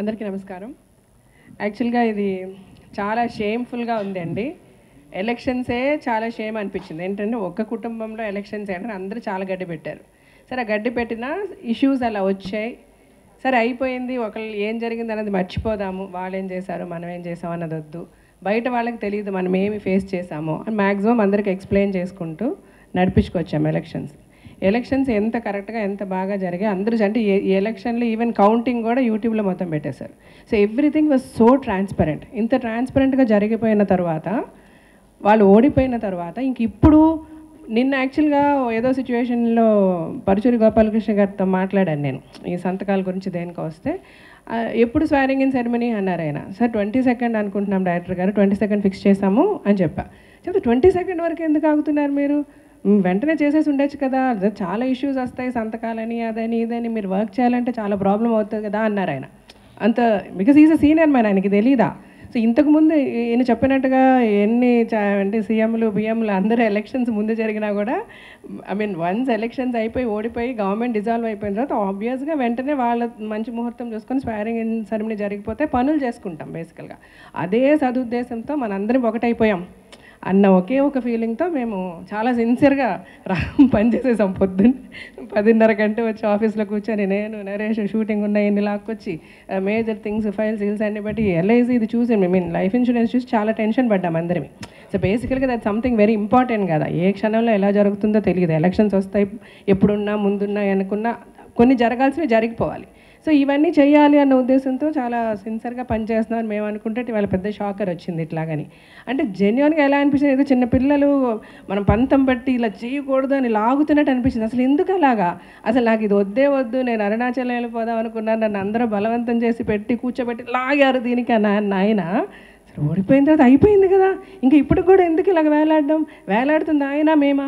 అందరికీ నమస్కారం యాక్చువల్గా ఇది చాలా షేమ్ఫుల్గా ఉందండి ఎలక్షన్సే చాలా షేమ్ అనిపించింది ఏంటంటే ఒక్క కుటుంబంలో ఎలక్షన్స్ ఏంటంటే అందరూ చాలా గడ్డి పెట్టారు సరే ఆ గడ్డి పెట్టిన ఇష్యూస్ అలా వచ్చాయి సరే అయిపోయింది ఒకళ్ళు ఏం జరిగింది అన్నది మర్చిపోదాము వాళ్ళు ఏం చేశారు మనం ఏం చేసాం అన్నది వద్దు బయట వాళ్ళకి తెలియదు మనం ఏమి ఫేస్ చేసామో అని మ్యాక్సిమం అందరికి ఎక్స్ప్లెయిన్ చేసుకుంటూ నడిపించుకొచ్చాము ఎలక్షన్స్ ఎలక్షన్స్ ఎంత కరెక్ట్గా ఎంత బాగా జరిగాయి అందరూ అంటే ఏ ఈ ఎలక్షన్లో ఈవెన్ కౌంటింగ్ కూడా యూట్యూబ్లో మొత్తం పెట్టేశారు so everything was so transparent ఇంత ట్రాన్స్పరెంట్గా జరిగిపోయిన తర్వాత వాళ్ళు ఓడిపోయిన తర్వాత ఇంక ఇప్పుడు నిన్న యాక్చువల్గా ఏదో సిచ్యువేషన్లో పరుచూరి గోపాలకృష్ణ గారితో మాట్లాడాను నేను ఈ సంతకాల గురించి దేనికి వస్తే ఆ, ఎప్పుడు స్వారింగ్ ఇన్ సెరమనీ అన్నారు ఆయన సార్ ట్వంటీ సెకండ్ అనుకుంటున్నాం డైరెక్టర్ గారు ట్వంటీ సెకండ్ ఫిక్స్ చేసాము అని చెప్పా చెప్తే ట్వంటీ సెకండ్ వరకు ఎందుకు ఆగుతున్నారు మీరు మ్, వెంటనే చేసేసి ఉండొచ్చు కదా అదే చాలా ఇష్యూస్ వస్తాయి సంతకాలని అదని ఇదని మీరు వర్క్ చేయాలంటే చాలా ప్రాబ్లం అవుతుంది కదా అన్నారు ఆయన అంత because is a senior man ఆయనకి తెలీదా సో ఇంతకుముందు ఈయన చెప్పినట్టుగా ఎన్ని చా- అంటే సీఎంలు బిఎంలు అందరూ ఎలక్షన్స్ ముందు జరిగినా కూడా ఐ మీన్ వన్స్ ఎలక్షన్స్ అయిపోయి ఓడిపోయి గవర్నమెంట్ డిజాల్వ్ అయిపోయిన తర్వాత ఆబ్వియస్గా వెంటనే వాళ్ళ మంచి ముహూర్తం చూసుకొని స్వారింగ్ ఇన్ సెరమనీ జరిగిపోతే పనులు చేసుకుంటాం బేసికల్గా అదే సదుద్దేశంతో మనందరం ఒకటైపోయాం అన్న ఒకే ఒక ఫీలింగ్తో మేము చాలా సిన్సియర్గా రా పనిచేసేసాం పొద్దున్న పదిన్నర గంట వచ్చి ఆఫీస్లో కూర్చొని నేను నరేష్ షూటింగ్ ఉన్నాయి ఎన్ని లాక్కొచ్చి మేజర్ థింగ్స్ ఫైల్స్ హిల్స్ అన్ని బట్టి ఎల్ఐసి ఇది చూసి ఐ మీన్ లైఫ్ ఇన్సూరెన్స్ చూసి చాలా టెన్షన్ పడ్డాం అందరిమి సో బేసికల్గా దట్ సంథింగ్ వెరీ ఇంపార్టెంట్ కదా ఏ క్షణంలో ఎలా జరుగుతుందో తెలియదు ఎలక్షన్స్ వస్తాయి ఎప్పుడున్నా ముందున్నా అనుకున్నా కొన్ని జరగాల్సినవి జరిగిపోవాలి సో ఇవన్నీ చేయాలి అన్న ఉద్దేశంతో చాలా సిన్సియర్గా పనిచేస్తున్నారు మేము అనుకుంటే ఇవాళ పెద్ద షాకర్ వచ్చింది ఇట్లాగని అంటే జెన్యున్గా ఎలా అనిపించింది ఏదో చిన్న పిల్లలు మనం పంతం బట్టి ఇలా చేయకూడదు అని లాగుతున్నట్టు అనిపించింది అసలు ఎందుకు అలాగా అసలు నాకు ఇది వద్దే వద్దు నేను అరుణాచలం వెళ్ళిపోదాం అనుకున్నాను నన్ను అందరూ బలవంతం చేసి పెట్టి కూర్చోబెట్టి లాగారు దీనికి అన్న నాయన అసలు ఓడిపోయిన తర్వాత అయిపోయింది కదా ఇంకా ఇప్పుడు కూడా ఎందుకు ఇలాగ వేలాడడం వేలాడుతుంది ఆయన మేమా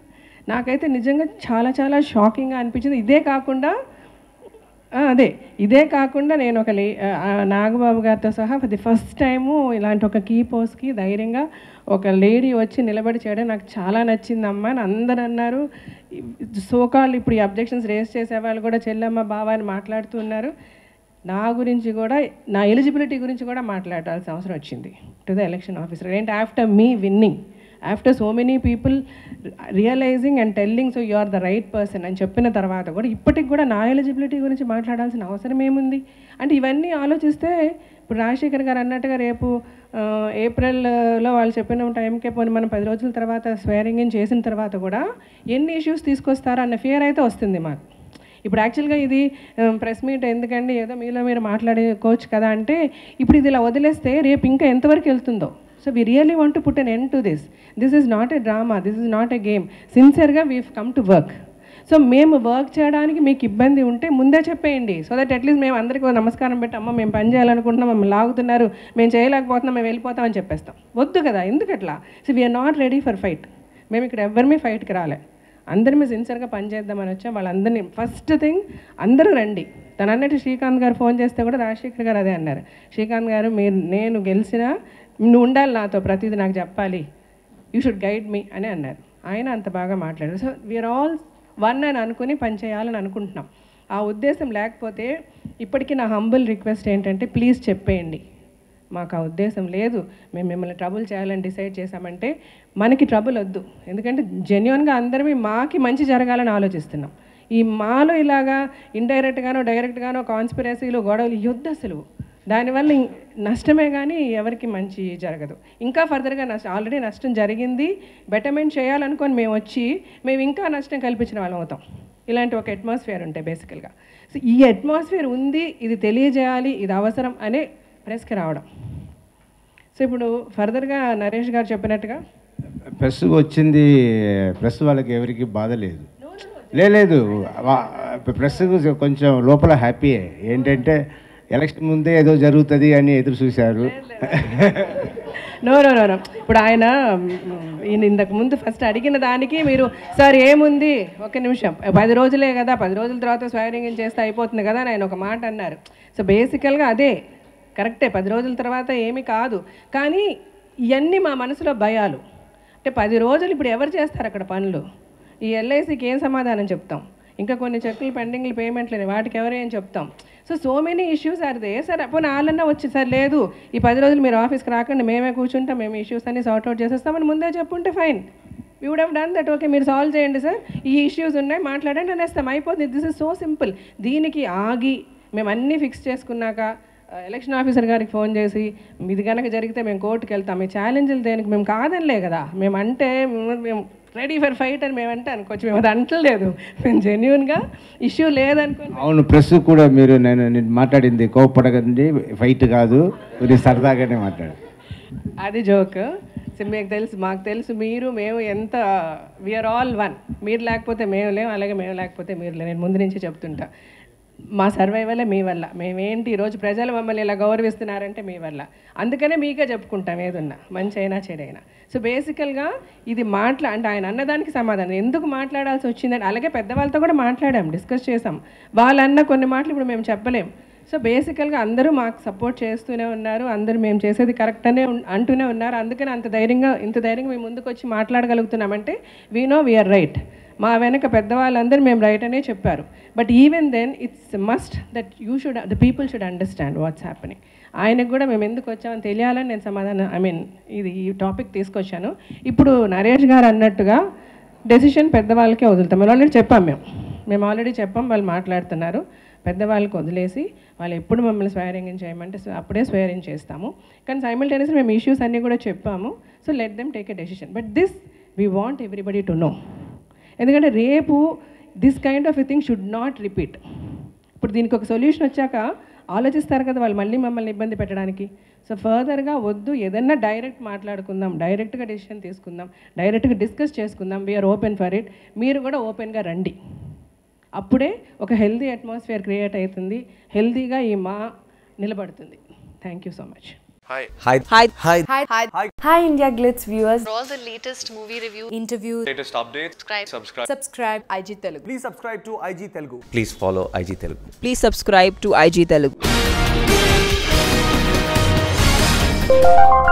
నాకైతే నిజంగా చాలా చాలా షాకింగ్గా అనిపించింది ఇదే కాకుండా ఆ, అదే ఇదే కాకుండా నేను ఒక లే ఆ, ఆ, నాగబాబు గారితో సహా ఫర్ ది ఫస్ట్ టైము ఇలాంటి ఒక కీ పోస్ట్కి ధైర్యంగా ఒక లేడీ వచ్చి నిలబడి చేయడం నాకు చాలా నచ్చిందమ్మా అని అందరు అన్నారు సోకాల్ ఇప్పుడు ఈ అబ్జెక్షన్స్ రేస్ చేసే వాళ్ళు కూడా చెల్లమ్మ బావ అని మాట్లాడుతూ ఉన్నారు నా గురించి కూడా నా ఎలిజిబిలిటీ గురించి కూడా మాట్లాడాల్సిన అవసరం వచ్చింది టు ద ఎలక్షన్ ఆఫీసర్ ఏంటి after me winning after so many people realizing and telling so you are the right person అని చెప్పిన తర్వాత కూడా ఇప్పటికి కూడా నా ఎలిజిబిలిటీ గురించి మాట్లాడాల్సిన అవసరం ఏముంది అంటే ఇవన్నీ ఆలోచిస్తే ఇప్పుడు రాజశేఖర్ గారు అన్నట్టుగా రేపు ఆ, ఏప్రిల్లో వాళ్ళు చెప్పిన టైంకే పోనీ మనం పది రోజుల తర్వాత స్వేరింగ్ ఇన్ చేసిన తర్వాత కూడా ఎన్ని ఇష్యూస్ తీసుకొస్తారో అన్న ఫియర్ అయితే వస్తుంది మాకు ఇప్పుడు యాక్చువల్గా ఇది ప్రెస్ మీట్ ఎందుకండి ఏదో మీలో మీరు మాట్లాడుకోవచ్చు కదా అంటే ఇప్పుడు ఇది ఇలా వదిలేస్తే రేపు ఇంకా ఎంతవరకు వెళ్తుందో so we really want to put an end to this this is not a drama this is not a game సిన్సియర్గా we come to work so మేము వర్క్ చేయడానికి మీకు ఇబ్బంది ఉంటే ముందే చెప్పేయండి సో దట్ అట్లీస్ట్ మేము అందరికీ ఒక నమస్కారం పెట్టి అమ్మ మేము పని చేయాలనుకుంటున్నాం మమ్మల్ని లాగుతున్నారు మేము చేయలేకపోతున్నాం మేము వెళ్ళిపోతామని చెప్పేస్తాం వద్దు కదా ఎందుకు అట్లా so we are not ready for fight మేము ఇక్కడ ఎవరిమీ ఫైట్కి రాలే అందరి మీద సిన్సియర్గా పనిచేద్దామని వచ్చాం వాళ్ళందరినీ ఫస్ట్ థింగ్ అందరూ రండి తను అన్నట్టు శ్రీకాంత్ గారు ఫోన్ చేస్తే కూడా రాజశేఖర్ గారు అదే అన్నారు శ్రీకాంత్ గారు మీరు నేను గెలిచినా నువ్వు ఉండాలి నాతో ప్రతిదీ నాకు చెప్పాలి యూ షుడ్ గైడ్ మీ అని అన్నారు ఆయన అంత బాగా మాట్లాడారు సో వీఆర్ ఆల్ వన్ అని అనుకుని పని చేయాలని అనుకుంటున్నాం ఆ ఉద్దేశం లేకపోతే ఇప్పటికీ నా హంబుల్ రిక్వెస్ట్ ఏంటంటే ప్లీజ్ చెప్పేయండి మాకు ఆ ఉద్దేశం లేదు మేము మిమ్మల్ని ట్రబుల్ చేయాలని డిసైడ్ చేశామంటే మనకి ట్రబుల్ వద్దు ఎందుకంటే జెన్యున్గా అందరమే మాకి మంచి జరగాలని ఆలోచిస్తున్నాం ఈ మాలో ఇలాగా ఇండైరెక్ట్గానో డైరెక్ట్గానో కాన్స్పిరసీలు గొడవలు యుద్ధ అసలు దానివల్ల ఇం- నష్టమే కానీ ఎవరికి మంచి జరగదు ఇంకా ఫర్దర్గా నష్టం ఆల్రెడీ నష్టం జరిగింది బెటర్మెంట్ చేయాలనుకొని మేము వచ్చి మేము ఇంకా నష్టం కల్పించిన వాళ్ళం అవుతాం ఇలాంటి ఒక అట్మాస్ఫియర్ ఉంటాయి బేసికల్గా సో ఈ అట్మాస్ఫియర్ ఉంది ఇది తెలియజేయాలి ఇది అవసరం అనే ప్రెస్కి రావడం సో ఇప్పుడు ఫర్దర్గా నరేష్ గారు చెప్పినట్టుగా ప్రెస్ వచ్చింది ప్రెస్ వాళ్ళకి ఎవరికి బాధ లేదు లే- లేదు వా- ప్రెస్ కొంచెం లోపల హ్యాపీయే ఏంటంటే ఎలక్షన్ ముందే ఏదో జరుగుతుంది అని ఎదురు చూశారు నో నో నో నో ఇప్పుడు ఆయన మ్, ఈయన ఇంతకు ముందు ఫస్ట్ అడిగిన దానికి మీరు సార్ ఏముంది ఒక నిమిషం పది రోజులే కదా పది రోజుల తర్వాత స్వైరింగ్ చేస్తే అయిపోతుంది కదా అని ఆయన ఒక మాట అన్నారు సో బేసికల్గా అదే కరెక్టే పది రోజుల తర్వాత ఏమీ కాదు కానీ ఇవన్నీ మా మనసులో భయాలు అంటే పది రోజులు ఇప్పుడు ఎవరు చేస్తారు అక్కడ పనులు ఈ ఎల్ఐసికి ఏం సమాధానం చెప్తాం ఇంకా కొన్ని చెక్కులు పెండింగ్లు పేమెంట్లు లేవు వాటికి ఎవరేం చెప్తాం so so many issues are they sir అప్పుడు వాళ్ళన్నా వచ్చి సార్ లేదు ఈ పది రోజులు మీరు ఆఫీస్కి రాకండి మేమే కూర్చుంటాం మేము ఇష్యూస్ అన్ని సార్ట్ అవుట్ చేసేస్తామని ముందే చెప్పుంటే fine we would have done that okay మీరు సాల్వ్ చేయండి సార్ ఈ ఇష్యూస్ ఉన్నాయి మాట్లాడండి అనేస్తాం అయిపోతుంది దిస్ ఇస్ సో సింపుల్ దీనికి ఆగి మేము అన్నీ ఫిక్స్ చేసుకున్నాక ఎలక్షన్ ఆఫీసర్ గారికి ఫోన్ చేసి ఇది కనుక జరిగితే మేము కోర్టుకి వెళ్తాం ఈ ఛాలెంజ్లు దేనికి మేము కాదనిలే కదా మేము అంటే మేము- మేము రెడీ ఫర్ ఫైట్ అని మేము అంటే అనుకోవచ్చు మేము అది అంటలేదు మేము జెన్యున్గా ఇష్యూ లేదనుకుని అవును ప్రెస్ కూడా మీరు నేను నేను మాట్లాడింది కోపడకండి ఫైట్ కాదు మీరు సరదాగానే మాట్లాడు అది జోక్ సో మీకు తెలుసు మాకు తెలుసు మీరు మేము ఎంత వీఆర్ ఆల్ వన్ మీరు లేకపోతే మేము లేము అలాగే మేము లేకపోతే మీరు లేరు. నేను ముందు నుంచి చెప్తుంటా మా సర్వైవలే మీ వల్ల మేమేంటి ఈరోజు ప్రజలు మమ్మల్ని ఇలా గౌరవిస్తున్నారంటే మీ వల్ల అందుకనే మీకే చెప్పుకుంటాం ఏదున్నా మంచి అయినా చెడైనా సో బేసికల్గా ఇది మాట్లా అంటే ఆయన అన్నదానికి సమాధానం ఎందుకు మాట్లాడాల్సి వచ్చిందని అలాగే పెద్దవాళ్ళతో కూడా మాట్లాడాం డిస్కస్ చేసాం వాళ్ళన్న కొన్ని మాటలు ఇప్పుడు మేము చెప్పలేం సో బేసికల్గా అందరూ మాకు సపోర్ట్ చేస్తూనే ఉన్నారు అందరూ మేము చేసేది కరెక్ట్ అనే ఉన్- అంటూనే ఉన్నారు అందుకని అంత ధైర్యంగా ఇంత ధైర్యంగా మేము ముందుకు వచ్చి మాట్లాడగలుగుతున్నామంటే వీ నో వీఆర్ రైట్ మా వెనక పెద్దవాళ్ళందరూ మేము రైట్ అనే చెప్పారు but even then it's must that you should the people should understand what's happening ఆయనకు కూడా మేము ఎందుకు వచ్చామని తెలియాలని నేను సమాధానం ఐ మీన్ ఇది ఈ టాపిక్ తీసుకొచ్చాను ఇప్పుడు నరేష్ గారు అన్నట్టుగా డెసిషన్ పెద్దవాళ్ళకే వదులుతాం మేము ఆల్రెడీ చెప్పాం మేము మేము ఆల్రెడీ చెప్పాం వాళ్ళు మాట్లాడుతున్నారు పెద్దవాళ్ళకి వదిలేసి వాళ్ళు ఎప్పుడు మమ్మల్ని స్వేరింగ్ చేయమంటే సో అప్పుడే స్వేరింగ్ చేస్తాము కానీ సైమిల్టేనియస్గా మేము ఇష్యూస్ అన్నీ కూడా చెప్పాము so let them take a decision but this we want everybody to know ఎందుకంటే రేపు this kind of thing should not repeat ఇప్పుడు దీనికి ఒక సొల్యూషన్ వచ్చాక ఆలోచిస్తారు కదా వాళ్ళు మళ్ళీ మమ్మల్ని ఇబ్బంది పెట్టడానికి సో ఫర్దర్గా వద్దు ఏదన్నా డైరెక్ట్ మాట్లాడుకుందాం డైరెక్ట్గా డెసిషన్ తీసుకుందాం డైరెక్ట్గా డిస్కస్ చేసుకుందాం వీఆర్ ఓపెన్ ఫర్ ఇట్ మీరు కూడా ఓపెన్గా రండి అప్పుడే ఒక హెల్దీ అట్మాస్ఫియర్ క్రియేట్ అవుతుంది హెల్దీగా ఈ మా నిలబడుతుంది thank you so much Hi. Hi. Hi. Hi. Hi. Hi. Hi, India Glitz viewers. For all the latest movie reviews, Interviews. Latest updates. subscribe. Subscribe. Subscribe IG Telugu. Please subscribe to IG Telugu. Please follow IG Telugu. Please subscribe to IG Telugu.